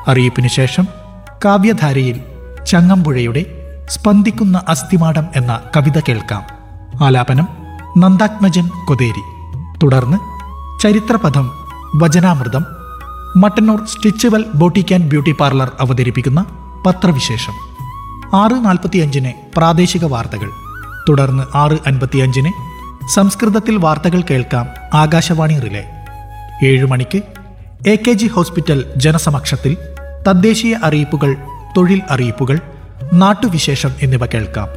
അറിയിപ്പിനു ശേഷം കാവ്യധാരയിൽ ചങ്ങമ്പുഴയുടെ സ്പന്ദിക്കുന്ന അസ്ഥിമാടം എന്ന കവിത കേൾക്കാം ആലാപനം നന്ദാത്മജൻ കൊതേരി തുടർന്ന് ചരിത്രപഥം വചനാമൃതം Mattannur Stitchual boutique and beauty parlour അവതരിപ്പിക്കുന്ന പത്രവിശേഷം ആറ് നാൽപ്പത്തിയഞ്ചിന് പ്രാദേശിക വാർത്തകൾ തുടർന്ന് ആറ് അൻപത്തിയഞ്ചിന് സംസ്കൃതത്തിൽ വാർത്തകൾ കേൾക്കാം ആകാശവാണി റിലേ ഏഴ് മണിക്ക് എ കെ ജി ഹോസ്പിറ്റൽ ജനസമക്ഷത്തിൽ തദ്ദേശീയ അറിയിപ്പുകൾ തൊഴിൽ അറിയിപ്പുകൾ നാട്ടുവിശേഷം എന്നിവ കേൾക്കാം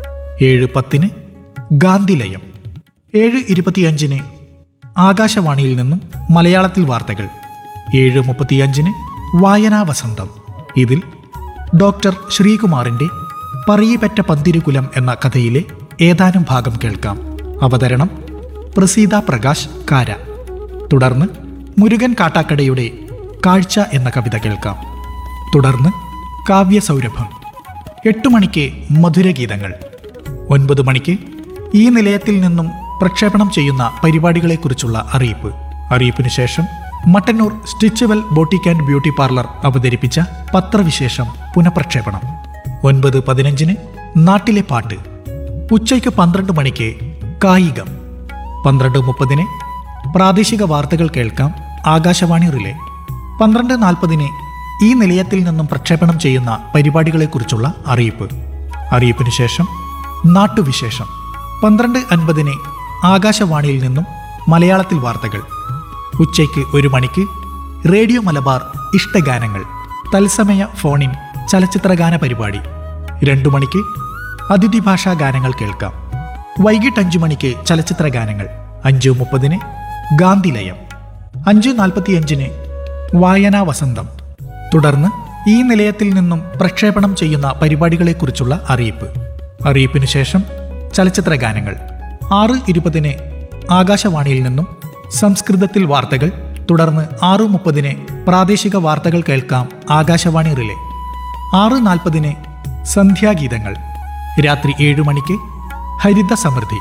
ഏഴ് പത്തിന് ഗാന്ധിലയം ഏഴ് ഇരുപത്തിയഞ്ചിന് ആകാശവാണിയിൽ നിന്നും മലയാളത്തിൽ വാർത്തകൾ ഏഴ് മുപ്പത്തിയഞ്ചിന് വായനാ വസന്തം ഇതിൽ ഡോക്ടർ ശ്രീകുമാറിന്റെ പറയിപ്പറ്റ പന്തിരുകുലം എന്ന കഥയിലെ ഏതാനും ഭാഗം കേൾക്കാം അവതരണം പ്രസീത പ്രകാശ് കാര തുടർന്ന് മുരുകൻ കാട്ടാക്കടയുടെ കാഴ്ച എന്ന കവിത കേൾക്കാം തുടർന്ന് കാവ്യസൗരഭം എട്ട് മണിക്ക് മധുരഗീതങ്ങൾ ഒൻപത് മണിക്ക് ഈ നിലയത്തിൽ നിന്നും പ്രക്ഷേപണം ചെയ്യുന്ന പരിപാടികളെക്കുറിച്ചുള്ള അറിയിപ്പ് അറിയിപ്പിനു ശേഷം Mattannur Stitchual boutique and beauty parlour അവതരിപ്പിച്ച പത്രവിശേഷം പുനഃപ്രക്ഷേപണം ഒൻപത് പതിനഞ്ചിന് നാട്ടിലെ പാട്ട് ഉച്ചയ്ക്ക് പന്ത്രണ്ട് മണിക്ക് കായികം പന്ത്രണ്ട് മുപ്പതിന് പ്രാദേശിക വാർത്തകൾ കേൾക്കാം ആകാശവാണി റിലേ പന്ത്രണ്ട് നാൽപ്പതിന് ഈ നിലയത്തിൽ നിന്നും പ്രക്ഷേപണം ചെയ്യുന്ന പരിപാടികളെക്കുറിച്ചുള്ള അറിയിപ്പ് അറിയിപ്പിനു ശേഷം നാട്ടുവിശേഷം പന്ത്രണ്ട് അൻപതിന് ആകാശവാണിയിൽ നിന്നും മലയാളത്തിൽ വാർത്തകൾ ഉച്ചയ്ക്ക് ഒരു മണിക്ക് റേഡിയോ മലബാർ ഇഷ്ടഗാനങ്ങൾ തത്സമയ ഫോണിൻ ചലച്ചിത്രഗാന പരിപാടി രണ്ടു മണിക്ക് അതിഥി ഭാഷാ ഗാനങ്ങൾ കേൾക്കാം വൈകിട്ട് അഞ്ചു മണിക്ക് ചലച്ചിത്ര ഗാനങ്ങൾ അഞ്ചു മുപ്പതിന് ഗാന്ധിലയം അഞ്ചു നാൽപ്പത്തിയഞ്ചിന് വായനാ വസന്തം തുടർന്ന് ഈ നിലയത്തിൽ നിന്നും പ്രക്ഷേപണം ചെയ്യുന്ന പരിപാടികളെക്കുറിച്ചുള്ള അറിയിപ്പ് അറിയിപ്പിനു ശേഷം ചലച്ചിത്ര ഗാനങ്ങൾ ആറ് ഇരുപതിന് ആകാശവാണിയിൽ നിന്നും സംസ്കൃതത്തിൽ വാർത്തകൾ തുടർന്ന് ആറു മുപ്പതിന് പ്രാദേശിക വാർത്തകൾ കേൾക്കാം ആകാശവാണി റിലേ ആറ് നാൽപ്പതിന് സന്ധ്യാഗീതങ്ങൾ രാത്രി ഏഴു മണിക്ക് ഹരിത സമൃദ്ധി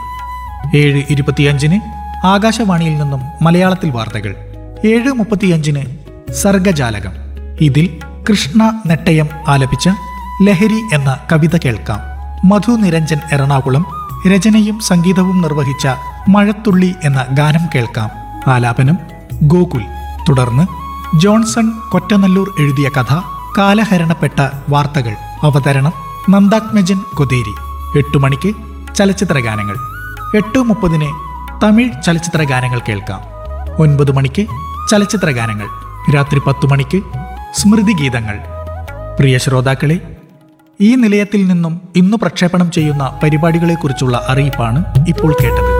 ഏഴ് ഇരുപത്തിയഞ്ചിന് ആകാശവാണിയിൽ നിന്നും മലയാളത്തിൽ വാർത്തകൾ ഏഴ് മുപ്പത്തിയഞ്ചിന് സർഗജാലകം ഇതിൽ കൃഷ്ണ നെട്ടയം ആലപിച്ച ലഹരി എന്ന കവിത കേൾക്കാം മധു നിരഞ്ജൻ എറണാകുളം രചനയും സംഗീതവും നിർവഹിച്ച മഴത്തുള്ളി എന്ന ഗാനം കേൾക്കാം ആലാപനം ഗോകുൽ തുടർന്ന് ജോൺസൺ കൊറ്റനല്ലൂർ എഴുതിയ കഥ കാലഹരണപ്പെട്ട വാർത്തകൾ അവതരണം നന്ദാത്മജൻ കൊതേരി എട്ടു മണിക്ക് ചലച്ചിത്ര ഗാനങ്ങൾ എട്ട് മുപ്പതിന് തമിഴ് ചലച്ചിത്ര ഗാനങ്ങൾ കേൾക്കാം ഒൻപത് മണിക്ക് ചലച്ചിത്ര ഗാനങ്ങൾ രാത്രി പത്തു മണിക്ക് സ്മൃതി ഗീതങ്ങൾ പ്രിയ ശ്രോതാക്കളെ ഈ നിലയത്തിൽ നിന്നും ഇന്നു പ്രക്ഷേപണം ചെയ്യുന്ന പരിപാടികളെക്കുറിച്ചുള്ള അറിയിപ്പാണ് ഇപ്പോൾ കേട്ടത്